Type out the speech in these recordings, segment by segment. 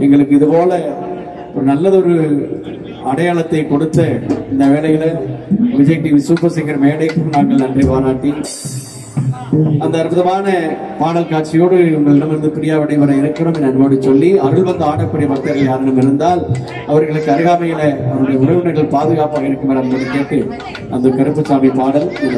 எங்களுக்கு இது போல ஒரு நல்லதொரு அடையாளத்தை கொடுத்த இந்த வேளையில விஜய் டிவி சூப்பர் சிங்கர் மேடைக்கும் நாங்கள் நன்றி பாராட்டி அந்த அற்புதமான பாடல் காட்சியோடு உங்களிடமிருந்து பிரியா விடைபெற இருக்கிறோம் என அன்போடு சொல்லி அருள் வந்து ஆடக்கூடிய பக்தர்கள் யாரும் இருந்தால் அவர்களுக்கு அருகாமையில அவருடைய உறவினர்கள் பாதுகாப்பாக இருக்கும் என அன்போடு கேட்டு அந்த கருப்புசாமி பாடல் இதோ.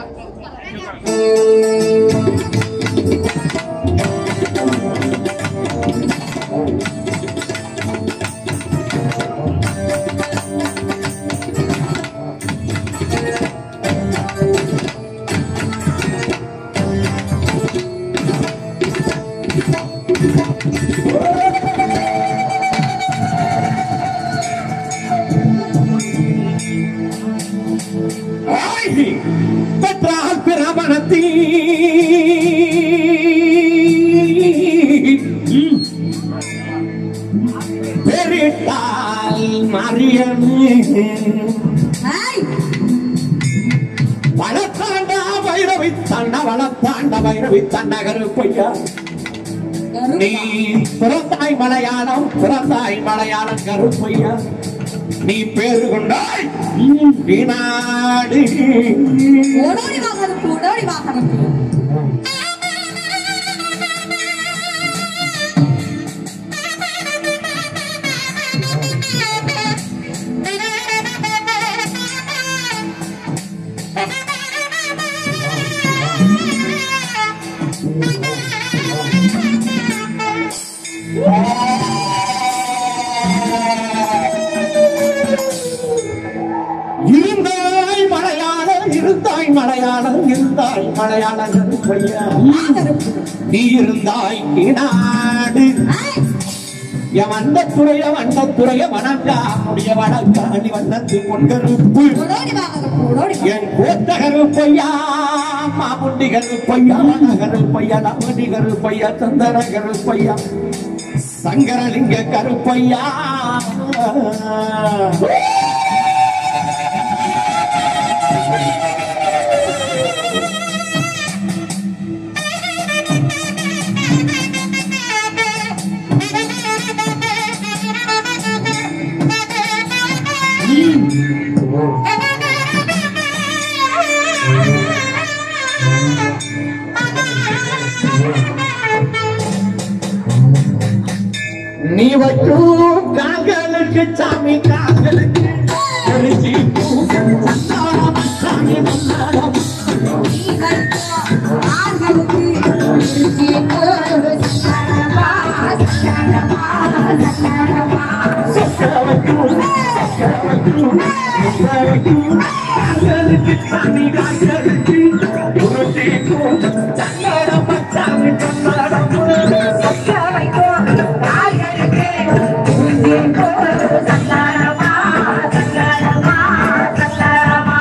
பெற்றால் பிரபணத்தி பெரிட்டால் மரியமே ஏய், வளத்தாண்டா வைரவி தாண்டா வளத்தாண்ட வைரவி தாண்டா கருப்பையா நீ கருப்பா. பிறந்தாய் மலையாளம் பிறந்தாய் மலையாளம் கருப்பையா நீ பேரு கொண்டாய் வீணாடு ஓடோடி வா கருப்பு, ஓடோடி வா கருப்பு. இருந்தாய் மலையாளம் இருந்தாய் மலையாளம் இருந்தாய் மலையாளம் கருப்பையா வா கருப்பு. நீ இருந்தாய் வீணாடு ஏய், என் வண்ணத்துறைய வண்ணத்துறைய வணங்கா முடிய வணங்காணி வண்ணத்து பொன்கருப்பு ஓடோடி வா கருப்பு, ஓடோடி வா. என் கோத்த கருப்பையா மாமுண்டி கருப்பையா கருப்பையா நமடி கருப்பையா சந்தன கருப்பையா சங்கரலிங்க கருப்பையா நீ வைக்கும் கால்களுக்கு சாமி கால்களுக்கு அரிசி பூக்கள் மன்னாடம், சாமி மன்னாடம். நீ வைத்த ஆண்களுக்கு திருச்சி போடு சக்கரவா, சக்கரவா, சக்கரவா. சொக்க வைக்கும், சொக்க வைக்கும், சொக்க வைக்கும். கால்களுக்கு சாமி கால்களுக்கு அரிசி பூக்கள் சன்னாடம், சாமி மன்னாடம். சொக்க வைக்கும் ஆண்களுக்கு திருச்சி போடு சக்கரவா, சக்கரவா, சக்கரவா.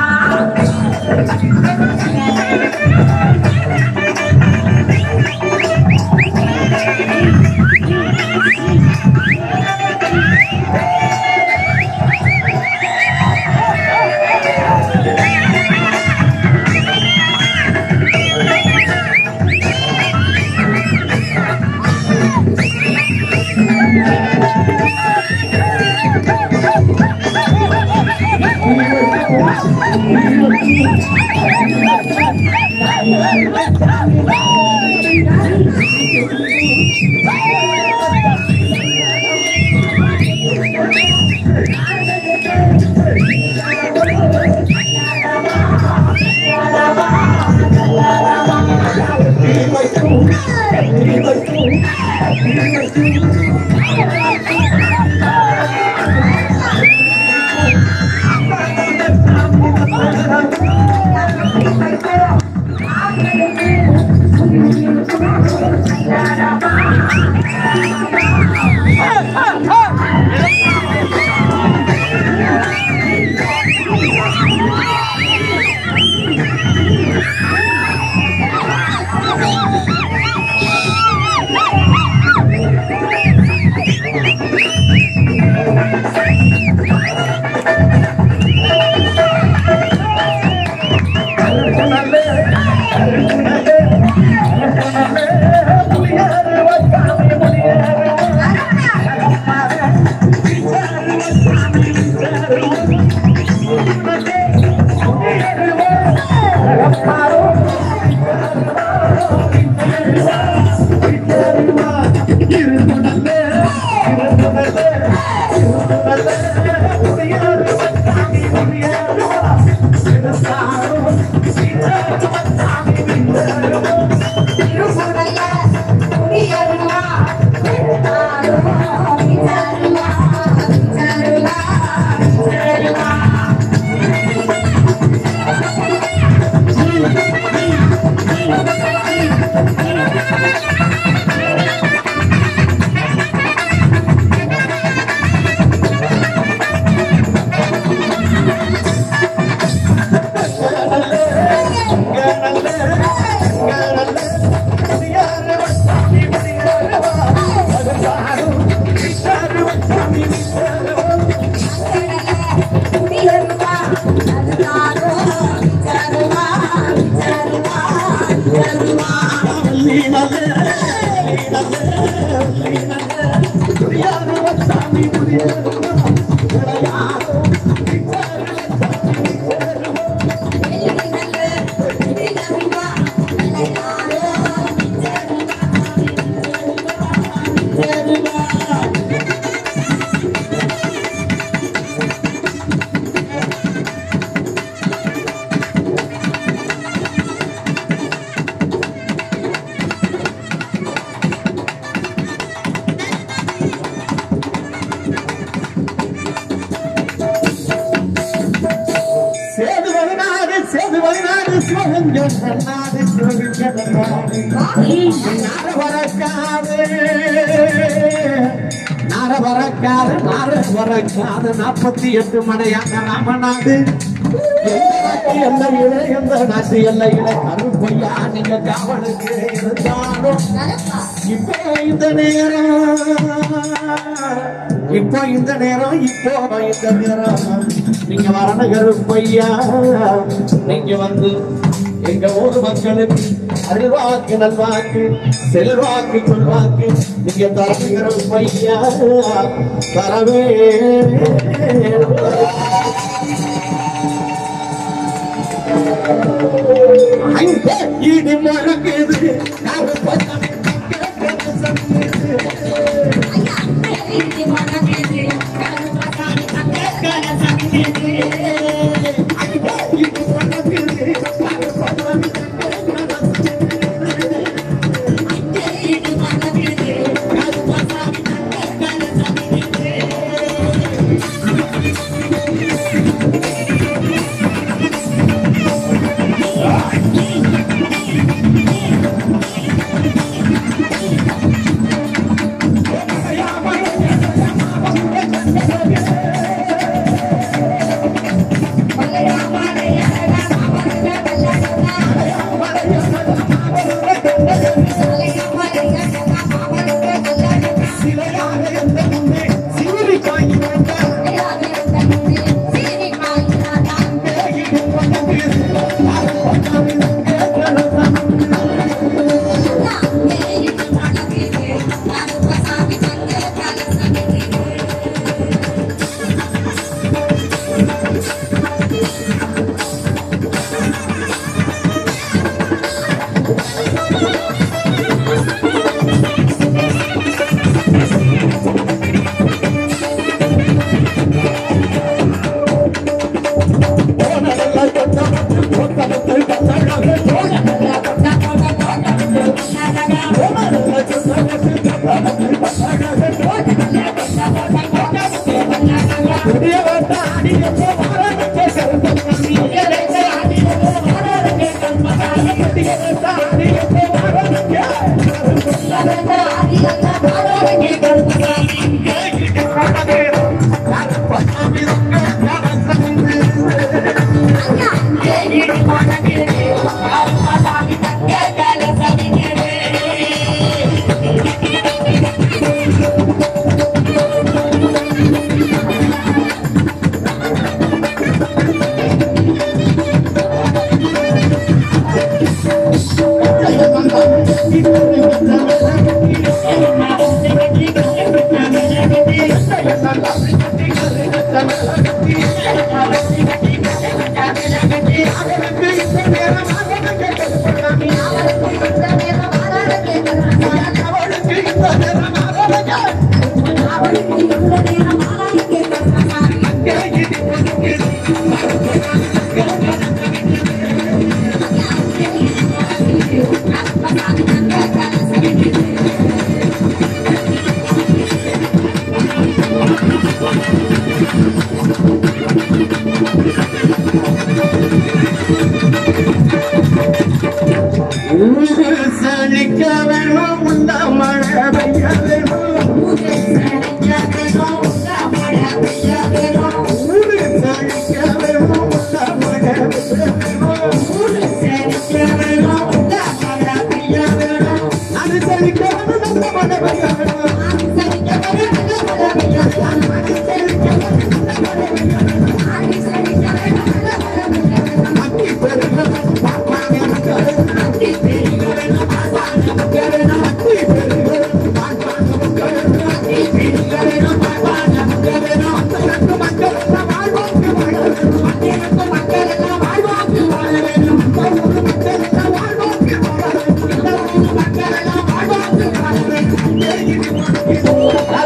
சேது வயநாடு சேது வயநாடு சிவகங்கை நாடு சிவகங்கை நாடு நாரவரக்காது நாரவரக்காது நாரவரக்காது நாற்பத்தி எட்டு மடையாக ராமநாடு எந்த நாட்டு எல்லையில எந்த நாட்டு எல்லையில கருப்பையா நீங்க காவலுக்கு இருந்தாலும் இப்போ இந்த நேரம் இப்போ இந்த நேரம் இப்போ இந்த நேரம் நீங்க வரண கருப்பையா நீங்க வந்து எங்க ஊர் மக்களுக்கு அருள்வாக்கு நல்வாக்கு செல்வாக்கு சொல்வாக்கு நீங்க தரணும் கருப்பையா தரவே அங்கே இடி முழங்குது கருப்பசாமி ஊரு செழிக்க வேணும் உண்ட மழை பெய்ய வேணும் ஊரு செழிக்க வேணும் உண்ட மழை பெய்ய வேணும் அது செழிக்க வேணும் உண்ட மழை பெய்ய வேணும்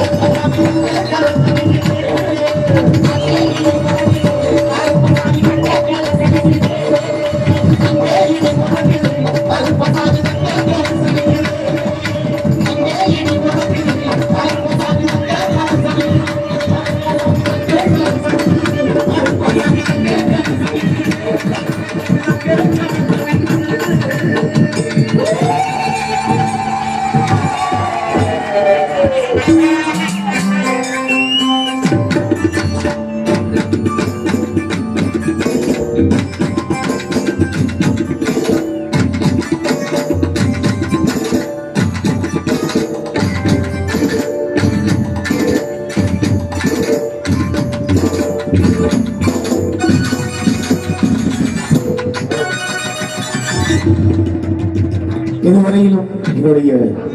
இதுவரையிலும் என்னுடைய